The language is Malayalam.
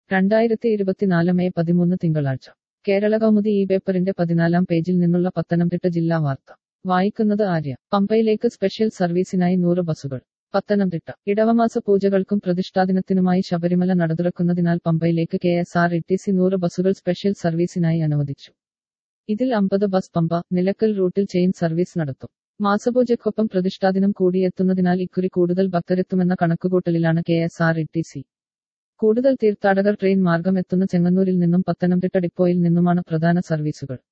രണ്ടായിരത്തി ഇരുപത്തിനാല് മെയ് പതിമൂന്ന് തിങ്കളാഴ്ച കേരള കൗമുദി ഈ പേപ്പറിന്റെ പതിനാലാം പേജിൽ നിന്നുള്ള പത്തനംതിട്ട ജില്ലാ വാർത്ത വായിക്കുന്നത് ആര്യ പമ്പയിലേക്ക് സ്പെഷ്യൽ സർവീസിനായി നൂറ് ബസ്സുകൾ പത്തനംതിട്ട ഇടവമാസ പൂജകൾക്കും പ്രതിഷ്ഠാദിനത്തിനുമായി ശബരിമല നടതുറക്കുന്നതിനാൽ പമ്പയിലേക്ക് K S R T C സി നൂറ് ബസ്സുകൾ സ്പെഷ്യൽ സർവീസിനായി അനുവദിച്ചു ഇതിൽ അമ്പത് ബസ് പമ്പ നിലക്കൽ റൂട്ടിൽ ചെയിൻ സർവീസ് നടത്തും മാസപൂജയ്ക്കൊപ്പം പ്രതിഷ്ഠാദിനം കൂടിയെത്തുന്നതിനാൽ ഇക്കുറി കൂടുതൽ ഭക്തരെത്തുമെന്ന കണക്കുകൂട്ടലിലാണ് K S R T C സി കൂടുതൽ തീർത്ഥാടകർ ട്രെയിൻ മാർഗം എത്തുന്ന ചെങ്ങന്നൂരിൽ നിന്നും പത്തനംതിട്ട ഡിപ്പോയിൽ നിന്നുമാണ് പ്രധാന സർവീസുകൾ